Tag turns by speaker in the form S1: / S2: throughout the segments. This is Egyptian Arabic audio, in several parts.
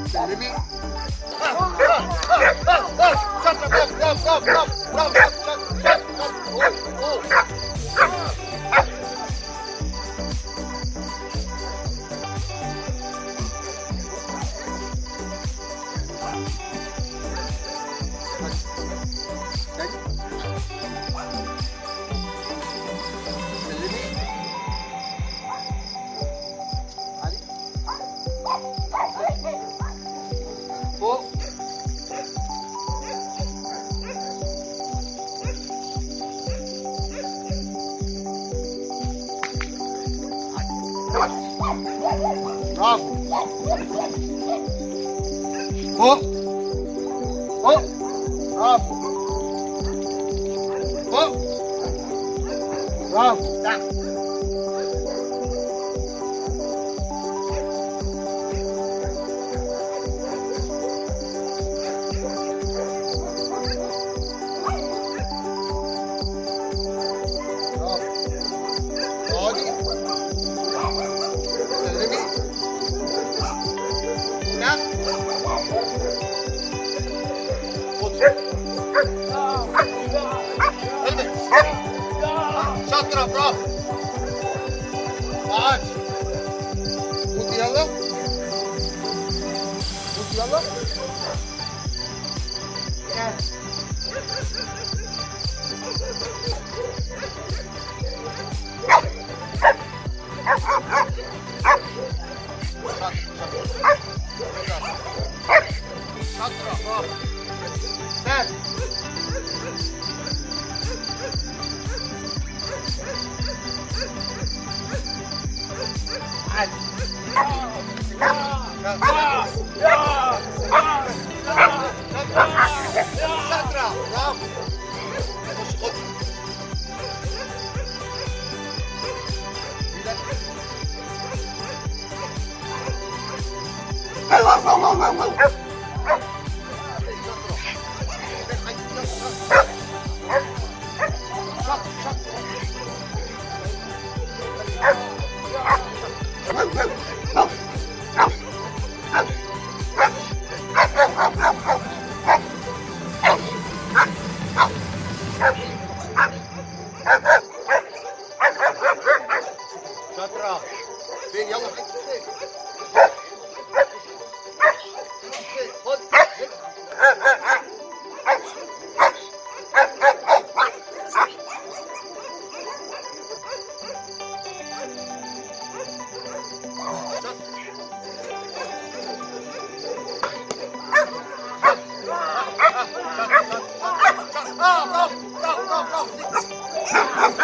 S1: سلمي شاطرة برافو برافو برافو برافو شاطرة شاطرة شاطرة فوق برافو فوق فوق برافو فوق برافو تحت اقعدي سلمي نعم شاطرة برافو اقعدي قومي يلا قومي يلا شاطرة برافو ثاني عادي شاطرة برافو خش خد شاطرة فين يلا فين خد اه برافو برافو برافو برافو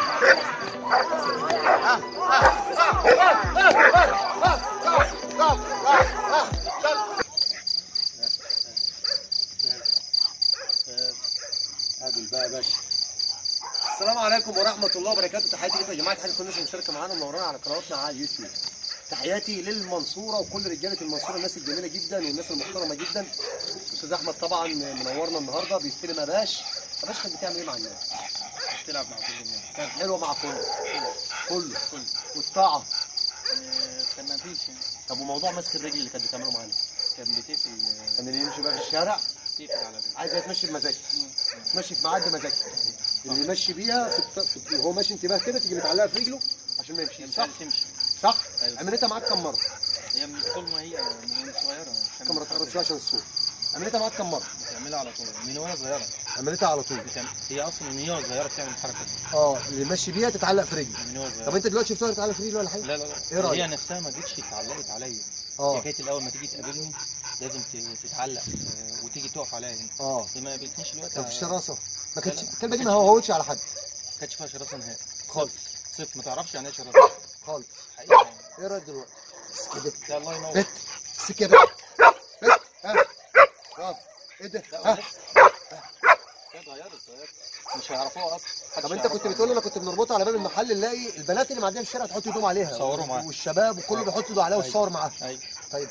S2: قابل بقى يا باشا السلام عليكم ورحمة الله وبركاته تحياتي لكم يا جماعة حاجة كل الناس المشتركة معانا ومنورانا على قناتنا على اليوتيوب تحياتي للمنصورة وكل رجالة المنصورة الناس الجميلة جدا والناس المحترمة جدا أستاذ أحمد طبعا منورنا النهاردة بيستلم يا باش يا باش كان بتعمل إيه مع الناس؟
S3: تلعب مع كل الناس
S2: كانت حلوة مع كله كله والطاعة
S3: كان ما فيش يعني.
S2: طب وموضوع مسك الرجل اللي كانت بتعمله معانا
S3: كان بتقفل
S2: كان اللي يمشي بقى في الشارع
S3: بتقفل على بيت
S2: عايزة يتمشي بمزاجها تمشي في ميعاد بمزاجها اللي يمشي بيها في, الط... في وهو ماشي انتباه كده تيجي متعلقه في رجله عشان ما يمشيش صح
S3: تمشي
S2: صح
S3: أيوة.
S2: عملتها معاك كم مره
S3: هي من طول ما هي من صغيره
S2: كاميرا تقرب شويه عشان الصوت عملتها معاك كم مره
S3: بتعملها على طول من وانا صغيره
S2: عملتها على طول
S3: بتعمل هي اصلا من هي صغيره بتعمل الحركه دي
S2: اه اللي ماشي بيها تتعلق في رجله
S3: من هو
S2: طب
S3: صغيره
S2: انت دلوقتي شفتها تتعلق في رجله ولا حاجه
S3: لا لا لا
S2: إيه رأيك؟
S3: هي نفسها ما جتش اتعلقت عليا هي
S2: اه
S3: كانت الاول ما تيجي تقابلني لازم ت- تتعلق آه، وتيجي تقف عليا هنا
S2: اه
S3: هي ما قابلتنيش الوقت
S2: طب في الشراسه ما كانتش
S3: لا، لا.
S2: الكلمه دي ما هوهوتش على حد
S3: ما كانتش فيها شراسه نهائي
S2: خالص
S3: صفر ما تعرفش يعني ايه شراسه
S2: خالص
S3: حقيقه يعني.
S2: ايه رايك دلوقتي كده
S3: ده الله ينور
S2: بت سكه بت بت ها برافو ايه ده
S3: لا
S2: ها
S3: ولسه. هي اتغيرت اتغيرت مش هيعرفوها اصلا محدش
S2: طب انت كنت
S3: يعرفها.
S2: بتقول انا كنت بنربطها على باب المحل نلاقي البنات اللي معديه في الشارع تحط ايدهم عليها
S3: يصوروا معاها.
S2: والشباب وكله بيحط ايده عليها
S3: أيوة.
S2: ويصور معاها
S3: ايوه
S2: طيب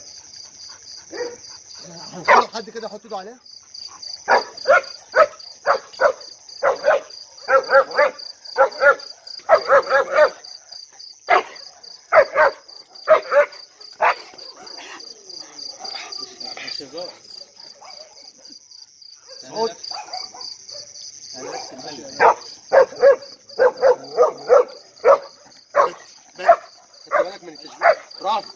S2: هنخلي حد كده يحط ايده عليها
S3: شغال
S2: صوت.
S3: انا نفس الملل
S2: خدت بالك من التشبيه برافو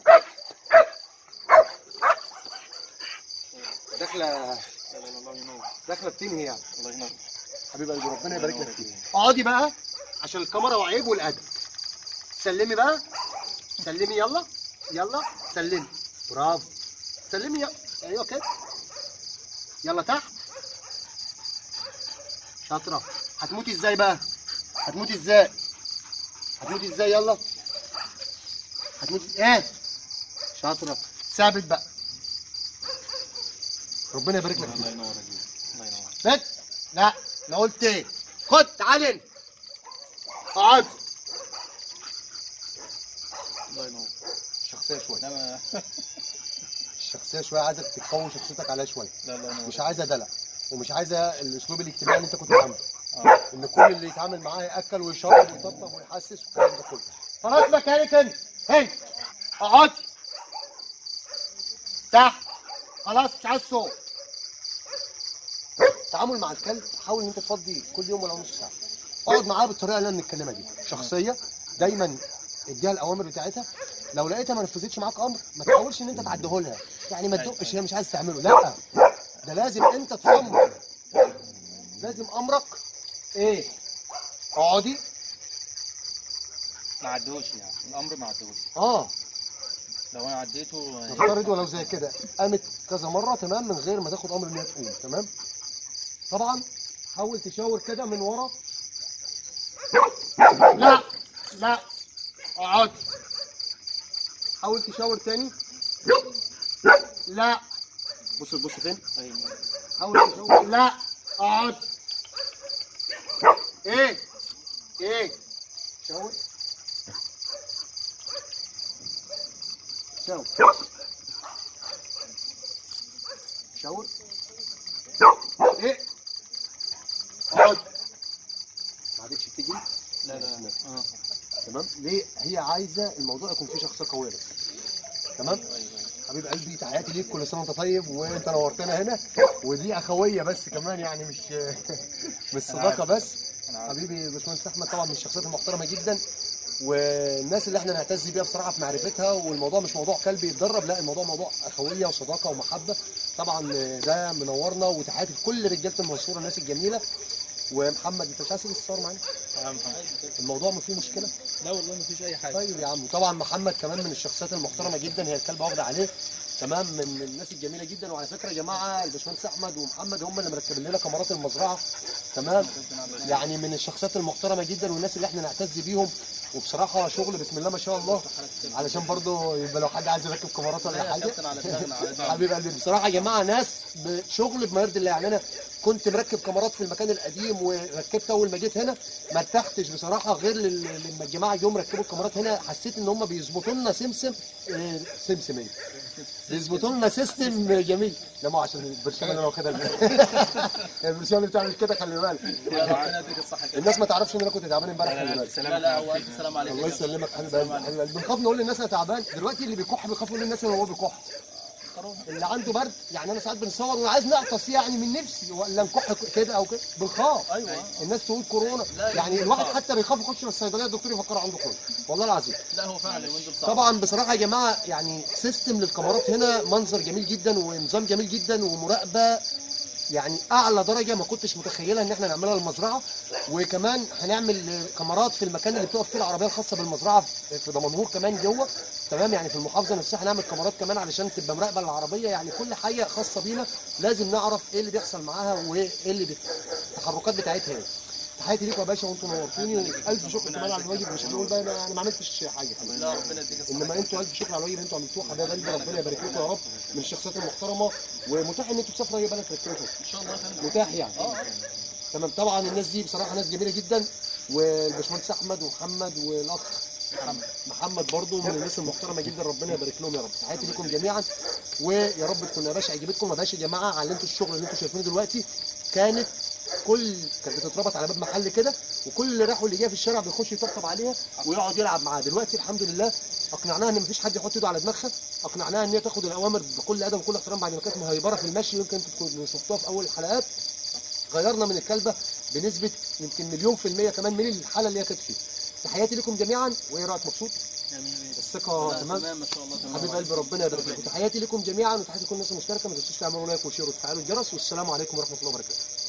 S2: داخله
S3: لا لا لا الله ينور
S2: داخله بتنهي يعني
S3: الله ينور
S2: حبيب قلبي ربنا يبارك لك فيك اقعدي بقى عشان الكاميرا وعيب والادب سلمي بقى سلمي يلا يلا سلمي برافو سلمي يلا ايوه كده يلا تحت شاطره هتموتي ازاي بقى هتموتي ازاي هتموتي ازاي يلا هتموتي ايه شاطره ثابت بقى ربنا يبارك لك فيك
S3: الله ينور يا جدع. الله ينور
S2: بت لا لا قلت ايه خد تعالى هنا. اقعد
S3: الله ينور
S2: الشخصيه شويه
S3: لا ما
S2: الشخصيه شويه عايزك تقوي شخصيتك عليها شويه
S3: لا الله ينور
S2: مش عايزه دلع ومش عايزه الاسلوب الاجتماعي اللي انت كنت عامله
S3: اه
S2: ان كل اللي يتعامل معاه ياكل ويشرب ويطبطب ويحسس والكلام ده كله خلاص مكانك انت هي اقعد تحت خلاص مش عايز صوت التعامل مع الكلب حاول ان انت تفضي كل يوم ولو نص ساعه اقعد معاه بالطريقه اللي انا بنتكلمها دي شخصيه دايما اديها الاوامر بتاعتها لو لقيتها ما نفذتش معاك امر ما تحاولش ان انت تعديه لها يعني ما تدقش هي مش عايز تعمله لا ده لازم انت تصمم لازم امرك ايه اقعدي
S3: ما عدوش يعني الامر ما عدوش
S2: اه
S3: لو انا عديته
S2: نفترض ولو زي كده قامت كذا مره تمام من غير ما تاخد امر ان هي تقوم تمام طبعا حاول تشاور كده من ورا لا لا اقعد حاول تشاور تاني لا بص بص فين
S3: ايوه
S2: حاول تشاور لا اقعد ايه ايه شاور شاور شاور ايه اقعد ما عادتش تيجي
S3: لا لا اه
S2: تمام ليه هي عايزه الموضوع يكون فيه شخصيه قويه بس تمام
S3: ايوه ايوه
S2: حبيب قلبي تحياتي ليك كل سنه وانت طيب وانت نورتنا هنا ودي اخويه بس كمان يعني مش مش صداقه بس
S3: انا عارف
S2: حبيبي باشمهندس احمد طبعا من الشخصيات المحترمه جدا والناس اللي احنا نعتز بيها بصراحه في معرفتها والموضوع مش موضوع كلب يتدرب لا الموضوع موضوع اخويه وصداقه ومحبه طبعا ده منورنا وتحياتي لكل رجاله المنصوره الناس الجميله ومحمد انت مش عايز تيجي تتصور معانا
S3: يا محمد
S2: الموضوع ما فيه مشكله
S3: لا والله ما فيش اي حاجه
S2: طيب يا عم وطبعا محمد كمان من الشخصيات المحترمه جدا هي الكلبه واخده عليه تمام من الناس الجميله جدا وعلى فكره يا جماعه الباشمهندس احمد ومحمد هم اللي مركبين لنا كاميرات المزرعه تمام يعني من الشخصيات المحترمه جدا والناس اللي احنا نعتز بيهم وبصراحه شغل بسم الله ما شاء الله علشان برضو يبقى لو حد عايز يركب كاميرات ولا حاجه
S3: على دماغنا على دماغنا
S2: حبيب قلبي بصراحه يا جماعه ناس بشغل بما يرضي الله يعني انا كنت مركب كاميرات في المكان القديم وركبت اول ما جيت هنا ما ارتحتش بصراحه غير لل- لما الجماعه جم ركبوا الكاميرات هنا حسيت ان هم بيظبطوا لنا سمسم آه، سمسم ايه بيظبطوا لنا سيستم جميل لا ما هو عشان البرشام اللي انا واخدها البرشام اللي بتعمل كده خلي بالك
S3: ربنا يديك الصحه كده
S2: الناس ما تعرفش ان انا كنت تعبان امبارح خلي بالك
S3: لا لا هو الف سلام عليك
S2: الله يسلمك حبيب قلبي حبيب قلبي بنخاف نقول للناس انا تعبان دلوقتي اللي بيكح بيخاف يقول للناس ان هو بيكح اللي عنده برد يعني انا ساعات بنصور وانا عايز نعطس يعني من نفسي ولا نكح كده او كده بنخاف
S3: ايوه
S2: الناس تقول كورونا
S3: لا،
S2: يعني
S3: يمكن
S2: الواحد
S3: صعب.
S2: حتى بيخاف يخش الصيدليه الدكتور يفكر عنده كورونا والله العظيم
S3: لا هو فعلا اليومين دول صعب
S2: طبعا بصراحه يا جماعه يعني سيستم للكاميرات هنا منظر جميل جدا ونظام جميل جدا ومراقبه يعني اعلى درجه ما كنتش متخيلها ان احنا نعملها للمزرعه وكمان هنعمل كاميرات في المكان اللي بتقف فيه العربيه الخاصه بالمزرعه في في دمنهور كمان جوه تمام يعني في المحافظه نفسها هنعمل كاميرات كمان علشان تبقى مراقبه للعربيه يعني كل حاجه خاصه بينا لازم نعرف ايه اللي بيحصل معاها وايه اللي بت... التحركات بتاعتها ايه تحياتي ليكم يا باشا وانتم نورتوني والف شكر كمان على الواجب مش هنقول بقى انا أنا ما عملتش حاجه
S3: لا ربنا يديك الصحه
S2: انما انتوا الف شكر على الواجب انتوا عملتوه حبايب قلبي ربنا يبارك لكم يا رب من الشخصيات المحترمه ومتاح ان انتوا تسافروا اي بلد تركبوا
S3: ان شاء الله يا فندم
S2: متاح يعني
S3: اه
S2: تمام طبعا الناس دي بصراحه ناس جميله جدا والباشمهندس احمد ومحمد والاخ
S3: محمد
S2: محمد برضو من الناس المحترمه جدا ربنا يبارك لهم يا رب تحياتي لكم جميعا ويا رب تكون يا باشا عجبتكم يا باشا يا جماعه على انتوا الشغل اللي انتوا شايفينه دلوقتي كانت كل كانت بتتربط على باب محل كده وكل اللي راح واللي جاي في الشارع بيخش يطبطب عليها ويقعد يلعب معاها دلوقتي الحمد لله اقنعناها ان مفيش حد يحط ايده على دماغها اقنعناها ان هي تاخد الاوامر بكل ادب وكل احترام بعد ما كانت مهيبره في المشي يمكن انتوا تكونوا شفتوها في اول الحلقات غيرنا من الكلبه بنسبه يمكن مليون في الميه كمان من الحاله اللي هي كانت فيها تحياتي لكم جميعا وايه رايك مبسوط الثقه تمام
S3: تمام ما شاء الله تمام
S2: حبيب قلبي ربنا يبارك لكم تحياتي لكم جميعا وتحياتي لكل الناس المشتركه ما تنسوش تعملوا لايك وشير وتفعلوا الجرس والسلام عليكم ورحمه الله وبركاته